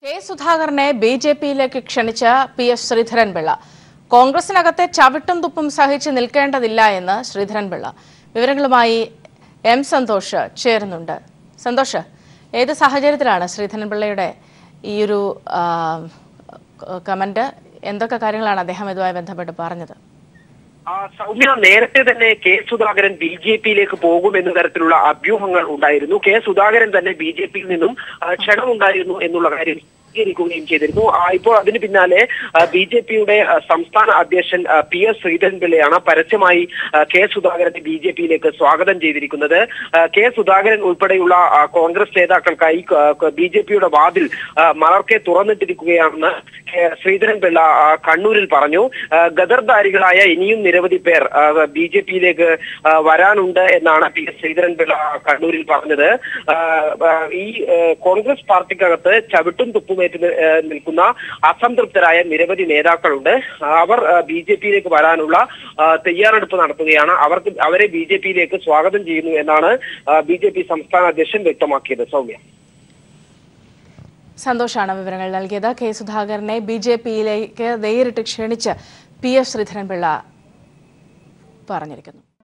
K സുധാകരനെ B J പിയിലേക്ക് ക്ഷണിച്ച പി എസ് ശ്രീധരൻപിള്ള കോൺഗ്രസിനകത്തെ ചവിട്ടും തുപ്പും സഹിച്ച് നിൽക്കേണ്ടതില്ല എന്ന് ശ്രീധരൻപിള്ള വിവരങ്ങളുമായി എം സന്തോഷ് ചേരുന്നുണ്ട് സന്തോഷ് ഏത് സാഹചര്യത്തിലാണ് ശ്രീധരൻപിള്ളയുടെ ഈ ഒരു ആ, കമന്റ് എന്തൊക്കെ കാര്യങ്ങളാണ് അദ്ദേഹം ഇതുമായി ബന്ധപ്പെട്ട് പറഞ്ഞത് ആ, സൗമ്യ നേരത്തെ തന്നെ കെ സുധാകരൻ ബി ജെ പിയിലേക്ക് പോകും എന്ന തരത്തിലുള്ള അഭ്യൂഹങ്ങൾ ഉണ്ടായിരുന്നു കെ സുധാകരൻ തന്നെ ബി ജെ പിയിൽ നിന്നും ആ, ക്ഷണമുണ്ടായിരുന്നു എന്നുള്ള കാര്യം സ്വീകരിക്കുകയും ചെയ്തിരുന്നു ആ, ഇപ്പോൾ അതിന് പിന്നാലെ ബി ജെ പിയുടെ സംസ്ഥാന അധ്യക്ഷൻ ആ, പി എസ് ശ്രീധരൻപിള്ളയാണ് പരസ്യമായി ആ, കെ സുധാകരനെ ബി ജെ പിയിലേക്ക് സ്വാഗതം ചെയ്തിരിക്കുന്നത് ആ, കെ സുധാകരൻ ഉൾപ്പെടെയുള്ള ആ, കോൺഗ്രസ് നേതാക്കൾക്കായി ബി ജെ പിയുടെ വാതിൽ ആ, മലർക്കെ തുറന്നിട്ടിരിക്കുകയാണെന്ന് കെ ശ്രീധരൻപിള്ള ആ, കണ്ണൂരിൽ പറഞ്ഞു ആ, ഗദർധാരികളായ ഇനിയും നിരവധി പേർ ബി ജെ പിയിലേക്ക് വരാനുണ്ട് എന്നാണ് പി എസ് ശ്രീധരൻപിള്ള കണ്ണൂരിൽ പറഞ്ഞത് ആ, ആ, ഈ ആ, കോൺഗ്രസ് പാർട്ടിക്കകത്ത് ചവിട്ടും തുപ്പുമേറ്റ് നി- ആ, നിൽക്കുന്ന അസംതൃപ്തരായ നിരവധി നേതാക്കളുണ്ട് അവർ ബി ജെ പിയിലേക്ക് വരാനുള്ള ആ, തയ്യാറെടുപ്പ് നടത്തുകയാണ് അവർക്ക് അവരെ ബി ജെ പിയിലേക്ക് സ്വാഗതം ചെയ്യുന്നു എന്നാണ് ബി ജെ പി സംസ്ഥാന അധ്യക്ഷൻ വ്യക്തമാക്കിയത് സൗമ്യ സന്തോഷാണ് വിവരങ്ങൾ നൽകിയത് കെ സുധാകരനെ ബി ജെ പിയിലേക്ക് നേരിട്ട് ക്ഷണിച്ച് പി എസ് ശ്രീധരൻപിള്ള പറഞ്ഞിരിക്കുന്നു